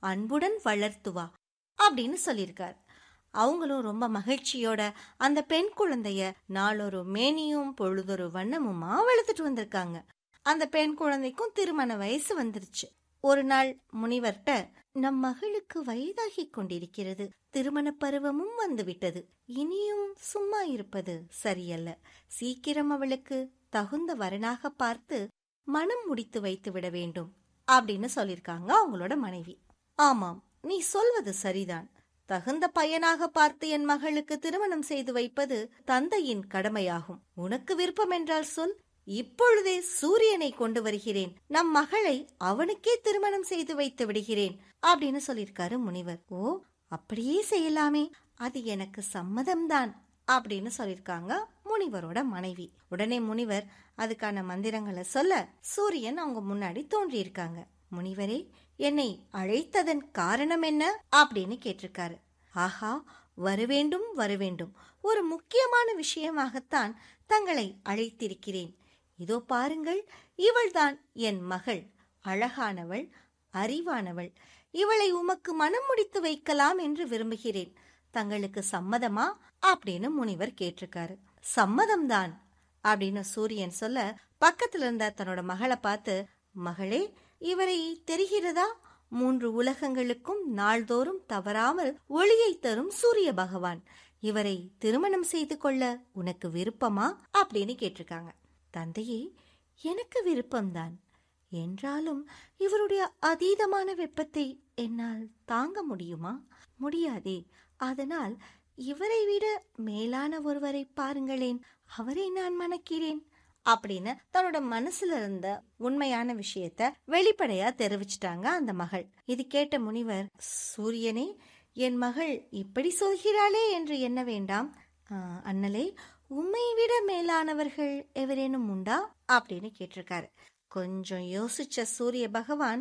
அன்புடன் வளர்த்துவா அப்படின்னு சொல்லியிருக்கார் அவங்களும் ரொம்ப மகிழ்ச்சியோட அந்த பெண் குழந்தைய நாளொரு மேனியும் பொழுதொரு வண்ணமுமா வளர்த்துட்டு வந்திருக்காங்க அந்த பெண் குழந்தைக்கும் திருமண வயசு வந்துருச்சு ஒரு நாள் முனிவர்கிட்ட நம் மகளுக்கு வயதாகிக் கொண்டிருக்கிறது திருமண பருவமும் வந்துவிட்டது இனியும் சும்மா இருப்பது சரியல்ல சீக்கிரம் அவளுக்கு தகுந்த வரனாக பார்த்து மனம் முடித்து வைத்து விட வேண்டும் அப்படின்னு சொல்லிருக்காங்க அவங்களோட மனைவி ஆமாம் நீ சொல்வது சரிதான் தகுந்த பையனாக பார்த்து என் மகளுக்கு திருமணம் செய்து வைப்பது தந்தையின் கடமையாகும் உனக்கு விருப்பம் என்றால் சொல் இப்பொழுதே சூரியனை கொண்டு வருகிறேன் நம் மகளை அவனுக்கே திருமணம் செய்து வைத்து விடுகிறேன் அப்படின்னு சொல்லியிருக்காரு முனிவர் ஓ அப்படியே செய்யலாமே அது எனக்கு சம்மதம்தான் அப்படின்னு சொல்லியிருக்காங்க முனிவரோட மனைவி உடனே முனிவர் அதுக்கான மந்திரங்களை சொல்ல சூரியன் அவங்க முன்னாடி தோன்றியிருக்காங்க முனிவரே என்னை அழைத்ததன் காரணம் என்ன அப்படின்னு கேட்டிருக்காரு ஆஹா வரவேண்டும் வரவேண்டும் ஒரு முக்கியமான விஷயமாகத்தான் தங்களை அழைத்திருக்கிறேன் இதோ பாருங்கள் இவள்தான் என் மகள் அழகானவள் அறிவானவள் இவளை உமக்கு மனம் முடித்து வைக்கலாம் என்று விரும்புகிறேன் தங்களுக்கு சம்மதமா அப்படின்னு முனிவர் கேட்டிருக்காரு சம்மதம்தான் அப்படின்னு சூரியன் சொல்ல பக்கத்துல இருந்த தன்னோட மகளை பார்த்து மகளே இவரை தெரிகிறதா மூன்று உலகங்களுக்கும் நாள்தோறும் தவறாமல் ஒளியை தரும் சூரிய பகவான் இவரை திருமணம் செய்து கொள்ள உனக்கு விருப்பமா அப்படின்னு கேட்டிருக்காங்க தந்தையே எனக்கு விருப்பம்தான் என்றாலும் இவருடைய அதீதமான வெப்பத்தை என்னால் தாங்க முடியுமா முடியாதே அதனால் இவரை விட மேலான ஒருவரை பாருங்களேன் அவரை நான் மணக்கிறேன் அப்படின்னு தன்னோட மனசுல இருந்த உண்மையான விஷயத்த வெளிப்படையா தெரிவிச்சிட்டாங்க அந்த மகள் இது கேட்ட முனிவர் சூரியனே என் மகள் இப்படி சொல்கிறாளே என்று எண்ண வேண்டாம் ஆ, அண்ணலே உம்மை விட மேலானவர்கள் எவரேனும் உண்டா அப்படின்னு கேட்டிருக்காரு கொஞ்சம் யோசிச்ச சூரிய பகவான்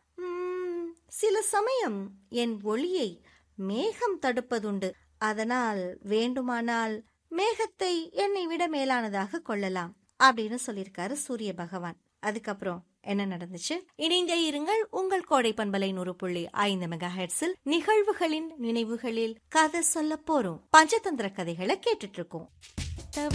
"ம், சில சமயம் என் ஒளியை மேகம் தடுப்பதுண்டு அதனால் வேண்டுமானால் மேகத்தை என்னை விட மேலானதாக கொள்ளலாம் அப்படின்னு சொல்லியிருக்காரு சூரிய பகவான் அதுக்கப்புறம் என்ன நடந்துச்சு இணைந்தே இருங்கள் உங்கள் கோடை பண்பலை நூறு புள்ளி ஐந்து மெகா ஹெட்ஸில் நிகழ்வுகளின் நினைவுகளில் கதை சொல்ல போறோம் பஞ்சதந்திர கதைகளை கேட்டுட்டு இருக்கோம்